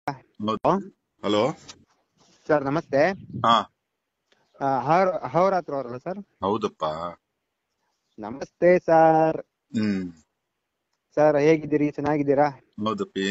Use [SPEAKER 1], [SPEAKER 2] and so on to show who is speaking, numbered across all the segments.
[SPEAKER 1] Hello
[SPEAKER 2] sir ನಮಸ್ತೆ
[SPEAKER 1] ಹಾ
[SPEAKER 2] ಆ, ಹೌರ- ಹೌರಾತ್ರ ಅವರಲ್ಲ ಸರ್
[SPEAKER 1] ಹೌದಪ್ಪ
[SPEAKER 2] ನಮಸ್ತೆ ಸರ್
[SPEAKER 1] ಹ್ಮ್
[SPEAKER 2] ಸರ್ ಹೇಗಿದ್ದೀರಿ ಚೆನ್ನಾಗಿದ್ದೀರಾ
[SPEAKER 1] ಹೌದಪ್ಪಿ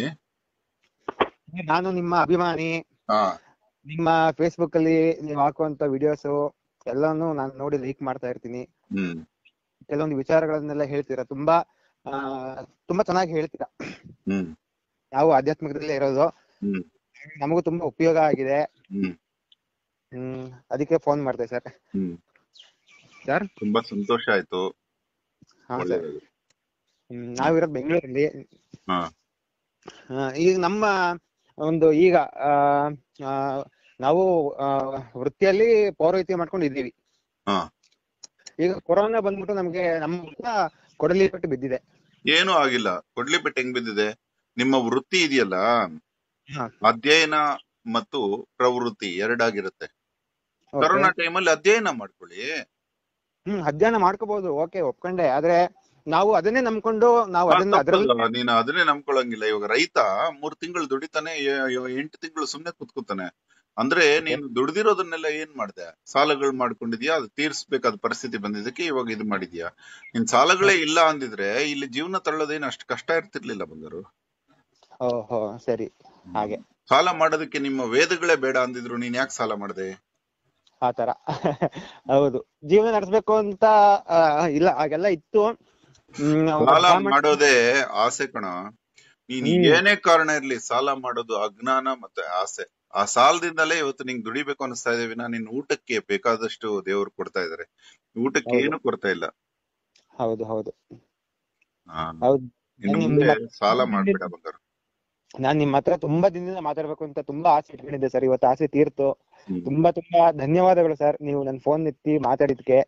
[SPEAKER 2] ನಾನು ನಿಮ್ಮ ಅಭಿಮಾನಿ
[SPEAKER 1] ಹಾ
[SPEAKER 2] ನಿಮ್ಮ ಫೇಸ್ಬುಕ್ ಅಲ್ಲಿ ನೀವು ಹಾಕುವಂತ ವಿಡಿಯೋಸ್ ಎಲ್ಲಾನು ನಾನು ನೋಡಿ ಲೈಕ್ ಮಾಡ್ತಾ ಇರ್ತೀನಿ
[SPEAKER 1] ಹ್ಮ್
[SPEAKER 2] ಕೆಲವೊಂದು ವಿಚಾರಗಳನ್ನೆಲ್ಲ ಹೇಳ್ತೀರಾ ತುಂಬಾ ಆ, ತುಂಬಾ ಚೆನ್ನಾಗಿ ಹೇಳ್ತೀರಾ
[SPEAKER 1] ಹ್ಮ್
[SPEAKER 2] ನಾವು ಆಧ್ಯಾತ್ಮಿಕದಲ್ಲೇ ಇರೋದು
[SPEAKER 1] ಹ್ಮ್
[SPEAKER 2] ನಮಗೂ ತುಂಬಾ ಉಪಯೋಗ ಆಗಿದೆ
[SPEAKER 1] ಹ್ಮ್
[SPEAKER 2] ಹ್ಮ್ ಅದಕ್ಕೆ ಫೋನ್ ಮಾಡ್ದೆ ಸರ್
[SPEAKER 1] ಹ್ಮ್
[SPEAKER 2] ಸರ್
[SPEAKER 1] ತುಂಬಾ ಸಂತೋಷ ಆಯ್ತು
[SPEAKER 2] ಹಾ ಸರ್
[SPEAKER 1] ಒಳ್ಳೆಯದು
[SPEAKER 2] ಹ್ಮ್ ನಾವಿರೋದು ಬೆಂಗಳೂರಲ್ಲಿ
[SPEAKER 1] ಹಾ
[SPEAKER 2] ಆ, ಈಗ ನಮ್ಮ ಒಂದು ಈಗ ಆ, ಆ, ನಾವು ಆ, ವೃತ್ತಿಯಲ್ಲಿ ಪೌರೋಹಿತ್ಯ ಮಾಡ್ಕೊಂಡು ಇದ್ದೀವಿ
[SPEAKER 1] ಹಾ
[SPEAKER 2] ಈಗ ಕೊರೋನಾ ಬಂದ್ಬಿಟ್ಟು ನಮ್ಗೆ ನಮ್ಮ ವೃತ್ತ ಕೊಡಲಿ ಪಟ್ಟು ಬಿದ್ದಿದೆ
[SPEAKER 1] ಏನೂ ಆಗಿಲ್ಲ ಕೊಡ್ಲಿ ಪೆಟ್ಟು ಹೆಂಗ್ ಬಿದ್ದಿದೆ ನಿಮ್ಮ ವೃತ್ತಿ ಇದೆಯಲ್ಲ
[SPEAKER 2] ಹಾ.
[SPEAKER 1] ಅಧ್ಯಯನ ಮತ್ತು ಪ್ರವೃತ್ತಿ ಎರಡಾಗಿರುತ್ತೆ
[SPEAKER 2] Okay.
[SPEAKER 1] ಕರೋನಾ ಟೈಮಲ್ಲಿ ಅಧ್ಯಯನ ಮಾಡ್ಕೊಳ್ಳಿ
[SPEAKER 2] ಹ್ಮ್ ಅಧ್ಯಯನ ಮಾಡ್ಕೋಬಹುದು ಓಕೆ ಒಪ್ಕೊಂಡೆ ಆದ್ರೆ ನಾವು ಅದನ್ನೇ ನಂಬ್ಕೊಂಡು ನಾವು ಅದನ್ನ ಅದ್ರಲ್ಲಿ
[SPEAKER 1] ತಪ್ಪಲ್ಲ, ನೀನು ಅದನ್ನೇ ನಂಬ್ಕೊಳಂಗಿಲ್ಲ ಇವಾಗ ರೈತ ಮೂರ್ ತಿಂಗಳು ದುಡಿತಾನೆ ಎ- ಎ- ಎಂಟು ತಿಂಗಳು ಸುಮ್ನೆ ಕುತ್ಕೋತಾನೆ ಅಂದ್ರೆ ನೀನು ದುಡ್ದಿರೋದನ್ನೆಲ್ಲ ಏನ್ ಮಾಡ್ದೆ ಸಾಲಗಳು ಮಾಡ್ಕೊಂಡಿದ್ಯಾ ಅದು ತೀರ್ಸ್ಬೇಕಾದ ಪರಿಸ್ಥಿತಿ ಬಂದಿದ್ದಕ್ಕೆ ಇವಾಗ ಇದು ಮಾಡಿದ್ಯಾ ನಿನ್ ಸಾಲಗಳೇ ಇಲ್ಲ ಅಂದಿದ್ರೆ ಇಲ್ಲಿ ಜೀವನ ತಳ್ಳೋದೇನು ಅಷ್ಟು ಕಷ್ಟ ಇರ್ತಿರ್ಲಿಲ್ಲ ಬಂದರು
[SPEAKER 2] ಓಹೋ ಸರಿ ಹಾಗೆ
[SPEAKER 1] ಸಾಲ ಮಾಡೋದಕ್ಕೆ ನಿಮ್ಮ ವೇದಗಳೇ ಬೇಡ ಅಂದಿದ್ರು ನೀನ್ ಯಾಕೆ ಸಾಲ ಮಾಡ್ದೆ
[SPEAKER 2] ಆತರ ಹೌದು ಜೀವನ ನಡೆಸ್ಬೇಕು ಅಂತ ಆ, ಇಲ್ಲ ಹಾಗೆಲ್ಲ ಇತ್ತು ಹ್ಮ್, ನಾವು
[SPEAKER 1] ಸಾಲ
[SPEAKER 2] ಪ್ರಾಮಾಣಿಕ-
[SPEAKER 1] ಮಾಡೋದೇ ಆಸೆ ಕಣ ನೀನ್
[SPEAKER 2] ಹ್ಮ್.
[SPEAKER 1] ಏನೇ ಕಾರಣ ಇರ್ಲಿ ಸಾಲ ಮಾಡೋದು ಅಜ್ಞಾನ ಮತ್ತೆ ಆಸೆ ಆ ಸಾಲದಿಂದಲೇ ಇವತ್ತು ನಿಂಗೆ ದುಡಿಬೇಕು ಅನಿಸ್ತಾ ಇದೆ ವಿನ ನಿನ್ ಊಟಕ್ಕೆ ಬೇಕಾದಷ್ಟು ದೇವ್ರು ಕೊಡ್ತಾ ಇದಾರೆ ಊಟಕ್ಕೆ
[SPEAKER 2] ಹೌದು.
[SPEAKER 1] ಏನು ಕೊಡ್ತಾ ಇಲ್ಲ
[SPEAKER 2] ಹೌದು ಹೌದು
[SPEAKER 1] ಹಾ.
[SPEAKER 2] ಹೌದು
[SPEAKER 1] ಇನ್ನು
[SPEAKER 2] ನಾನು
[SPEAKER 1] ಮುಂದೆ
[SPEAKER 2] ನಿಮ್ಮ-
[SPEAKER 1] ಸಾಲ ಮಾಡ್ಬೇಡ ಬಂಗಾರು
[SPEAKER 2] ನಾನ್ ನಿಮ್ ಹತ್ರ ತುಂಬಾ ದಿನದಿಂದ ಮಾತಾಡ್ಬೇಕು ಅಂತ ತುಂಬಾ ಆಸೆ ಇಟ್ಕೊಂಡಿದ್ದೆ ಸರ್ ಇವತ್ತು ಆಸೆ ತೀರ್ತು
[SPEAKER 1] ಹ್ಮ್.
[SPEAKER 2] ತುಂಬಾ ತುಂಬಾ ಧನ್ಯವಾದಗಳು ಸರ್ ನೀವು ನನ್ ಫೋನ್ ಎತ್ತಿ ಮಾತಾಡಿದ್ಕೆ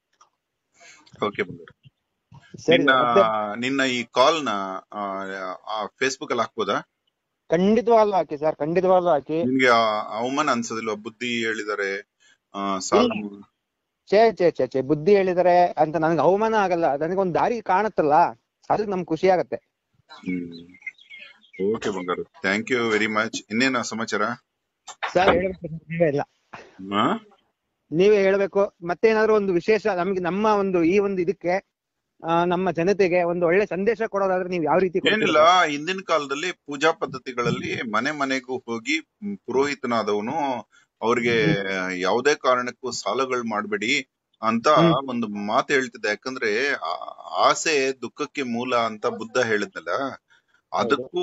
[SPEAKER 1] ಓಕೆ ಬಂಗಾರು
[SPEAKER 2] ಸರಿ
[SPEAKER 1] ನಿನ್ನ
[SPEAKER 2] ಮತ್ತೆ
[SPEAKER 1] ನಿನ್ನ ಈ ಕಾಲ್ ನ ಫೇಸ್ಬುಕ್ ಅಲ್ಲಿ ಹಾಕ್ಬೋದಾ
[SPEAKER 2] ಖಂಡಿತವಾಗ್ಲೂ ಹಾಕಿ ಸರ್ ಖಂಡಿತವಾಗ್ಲೂ ಹಾಕಿ
[SPEAKER 1] ನಿನ್ಗೆ ಆ ಅವಮಾನ ಅನ್ಸೋದಿಲ್ವಾ ಬುದ್ಧಿ ಹೇಳಿದಾರೆ ಆ, ಸಾಲ
[SPEAKER 2] ಛೇ ಛೇ ಛೇ ಛೇ ಬುದ್ಧಿ ಹೇಳಿದಾರೆ ಅಂತ ನನಗೆ ಅವಮಾನ ಆಗಲ್ಲ ನನಗೊಂದ್ ದಾರಿ ಕಾಣುತ್ತಲ್ಲ ಅದಕ್ಕೆ ನಮ್ಗೆ ಖುಷಿ ಆಗತ್ತೆ
[SPEAKER 1] ಹ್ಮ್ ಓಕೆ ಬಂಗಾರು ಥ್ಯಾಂಕ್ ಯು ವೆರಿ ಮಚ್ ಇನ್ನೇನ ಸಮಾಚಾರ
[SPEAKER 2] ಸರ್ ಹೇಳ್ಬೇಕು sir, ನೀವೇ ಇಲ್ಲ
[SPEAKER 1] ಹಾ
[SPEAKER 2] ನೀವೇ ಹೇಳ್ಬೇಕು ಮತ್ತೇನಾದ್ರು ಒಂದು ವಿಶೇಷ ನಮ್ಗೆ ನಮ್ಮ ಒಂದು ಈ ಒಂದು ಇದಕ್ಕೆ ಆ, ನಮ್ಮ ಜನತೆಗೆ ಒಂದು ಒಳ್ಳೆ ಸಂದೇಶ ಕೊಡೋದಾದ್ರೆ ನೀವು ಯಾವ ರೀತಿ ಕೊಡ್ತೀರಾ
[SPEAKER 1] ಏನಿಲ್ಲ
[SPEAKER 2] sir?
[SPEAKER 1] ಹಿಂದಿನ ಕಾಲದಲ್ಲಿ ಪೂಜಾ ಪದ್ಧತಿಗಳಲ್ಲಿ ಮನೆ ಮನೆಗೂ ಹೋಗಿ ಮ್, ಪುರೋಹಿತನಾದವನು ಅವ್ರಿಗೆ ಯಾವುದೇ ಕಾರಣಕ್ಕೂ ಸಾಲಗಳು ಮಾಡ್ಬೇಡಿ ಅಂತ
[SPEAKER 2] ಹ್ಮ್.
[SPEAKER 1] ಒಂದು ಮಾತು ಹೇಳ್ತಿದ್ದ ಯಾಕಂದ್ರೆ ಆ- ಆಸೆ ದುಃಖಕ್ಕೆ ಮೂಲ ಅಂತ ಬುದ್ಧ ಹೇಳಿದ್ನಲ್ಲ ಅದಕ್ಕೂ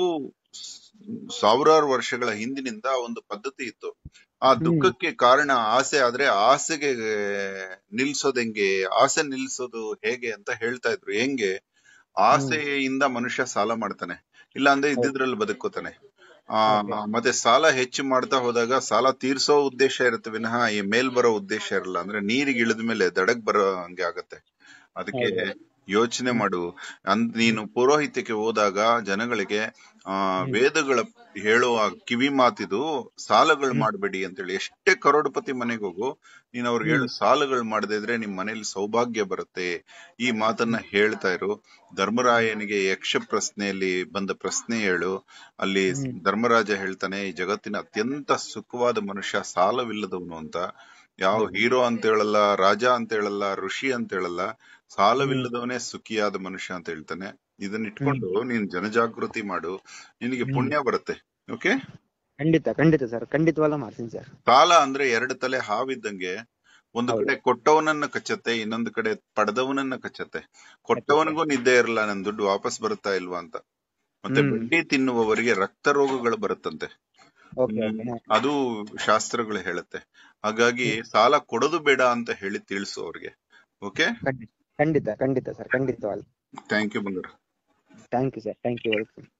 [SPEAKER 1] ಸಾವಿರಾರು ವರ್ಷಗಳ ಹಿಂದಿನಿಂದ ಒಂದು ಪದ್ಧತಿ ಇತ್ತು ಆ
[SPEAKER 2] ಹ್ಮ್.
[SPEAKER 1] ದುಃಖಕ್ಕೆ ಕಾರಣ ಆಸೆ ಆದ್ರೆ ಆಸೆಗೆ ನಿಲ್ಸೋದ್ ಹೆಂಗೆ ಆಸೆ ನಿಲ್ಸೋದು ಹೇಗೆ ಅಂತ ಹೇಳ್ತಾ ಇದ್ರು ಹೆಂಗೆ ಆಸೆಯಿಂದ ಮನುಷ್ಯ ಸಾಲ ಮಾಡ್ತಾನೆ ಇಲ್ಲ ಅಂದ್ರೆ ಇದ್ದಿದ್ರಲ್ಲಿ ಬದುಕೋತಾನೆ ಆ
[SPEAKER 2] Okay.
[SPEAKER 1] ಮತ್ತೆ ಸಾಲ ಹೆಚ್ಚು ಮಾಡ್ತಾ ಹೋದಾಗ ಸಾಲ ತೀರ್ಸೋ ಉದ್ದೇಶ ಇರುತ್ತೆ ವಿನಃ ಈ ಮೇಲ್ ಬರೋ ಉದ್ದೇಶ ಇರಲ್ಲ ಅಂದ್ರೆ ನೀರಿಗೆ ಇಳಿದ ಮೇಲೆ ದಡಕ್ ಬರೋ ಹಂಗೆ ಆಗತ್ತೆ ಅದಕ್ಕೆ
[SPEAKER 2] ಹೌದು.
[SPEAKER 1] ಯೋಚನೆ ಮಾಡು ಅಂದ್ ನೀನು ಪೌರೋಹಿತ್ಯಕ್ಕೆ ಹೋದಾಗ ಜನಗಳಿಗೆ ಆ ವೇದಗಳ ಹೇಳುವ ಕಿವಿ ಮಾತಿದು ಸಾಲಗಳು
[SPEAKER 2] ಹ್ಮ್.
[SPEAKER 1] ಮಾಡಬೇಡಿ ಅಂತೇಳಿ ಎಷ್ಟೇ ಕರೋಡ್ಪತಿ ಮನೆಗೆ ಹೋಗು ನೀನ್ ಅವ್ರಿಗೆ ಹೇಳು ಸಾಲಗಳು ಮಾಡದೇ ಇದ್ರೆ ನಿಮ್ ಮನೇಲಿ ಸೌಭಾಗ್ಯ ಬರುತ್ತೆ ಈ ಮಾತನ್ನ ಹೇಳ್ತಾ ಇರು ಧರ್ಮರಾಯನಿಗೆ ಯಕ್ಷ ಪ್ರಶ್ನೆಯಲ್ಲಿ ಬಂದ ಪ್ರಶ್ನೆ ಹೇಳು ಅಲ್ಲಿ
[SPEAKER 2] ಹ್ಮ್.
[SPEAKER 1] ಧರ್ಮರಾಜ ಹೇಳ್ತಾನೆ ಈ ಜಗತ್ತಿನ ಅತ್ಯಂತ ಸುಖವಾದ ಮನುಷ್ಯ ಸಾಲವಿಲ್ಲದವನು ಅಂತ ಯಾವ
[SPEAKER 2] ಹೌದು.
[SPEAKER 1] ಹೀರೋ ಅಂತ ಹೇಳಲ್ಲ ರಾಜ ಅಂತ ಹೇಳಲ್ಲ ಋಷಿ ಅಂತ ಹೇಳಲ್ಲ ಸಾಲವಿಲ್ಲದವನೇ ಸುಖಿಯಾದ ಮನುಷ್ಯ ಅಂತ ಹೇಳ್ತಾನೆ ಇದನ್ನ ಇಟ್ಕೊಂಡು ನೀನ್ ಜನಜಾಗೃತಿ ಮಾಡು ನಿನಗೆ
[SPEAKER 2] ಹ್ಮ್.
[SPEAKER 1] ಪುಣ್ಯ ಬರುತ್ತೆ ಓಕೆ
[SPEAKER 2] ಖಂಡಿತ ಖಂಡಿತ ಸರ್ ಖಂಡಿತವಾಗ್ಲೂ ಮಾಡ್ತೀನಿ ಸರ್
[SPEAKER 1] ಸಾಲ ಅಂದ್ರೆ ಎರಡು ತಲೆ ಹಾವಿದ್ದಂಗೆ ಒಂದು
[SPEAKER 2] ಹೌದು.
[SPEAKER 1] ಕಡೆ ಕೊಟ್ಟವನನ್ನ ಕಚ್ಚತ್ತೆ ಇನ್ನೊಂದು ಕಡೆ ಪಡೆದವನನ್ನ ಕಚ್ಚತ್ತೆ ಕೊಟ್ಟವನಿಗೂ ನಿದ್ದೆ ಇರಲ್ಲ ನನ್ ದುಡ್ಡು ವಾಪಸ್ ಬರುತ್ತಾ ಇಲ್ವಾ ಅಂತ ಮತ್ತೆ
[SPEAKER 2] ಹ್ಮ್.
[SPEAKER 1] ಬಡ್ಡಿ ತಿನ್ನುವವರಿಗೆ ರಕ್ತ ರೋಗಗಳು ಬರುತ್ತಂತೆ
[SPEAKER 2] ಓಕೆ
[SPEAKER 1] ಹ್ಮ್.
[SPEAKER 2] ಓಕೆ
[SPEAKER 1] ಅದು ಶಾಸ್ತ್ರಗಳು ಹೇಳುತ್ತೆ ಹಾಗಾಗಿ ಸಾಲ ಕೊಡೋದು ಬೇಡ ಅಂತ ಹೇಳಿ ತಿಳಿಸು ಅವ್ರಿಗೆ ಓಕೆ
[SPEAKER 2] ಖಂಡಿತ ಖಂಡಿತ ಖಂಡಿತ ಸರ್ ಖಂಡಿತವಾಗ್ಲೂ
[SPEAKER 1] ಥ್ಯಾಂಕ್ ಯು ಬಂಗಾರ
[SPEAKER 2] thank you sir thank you welcome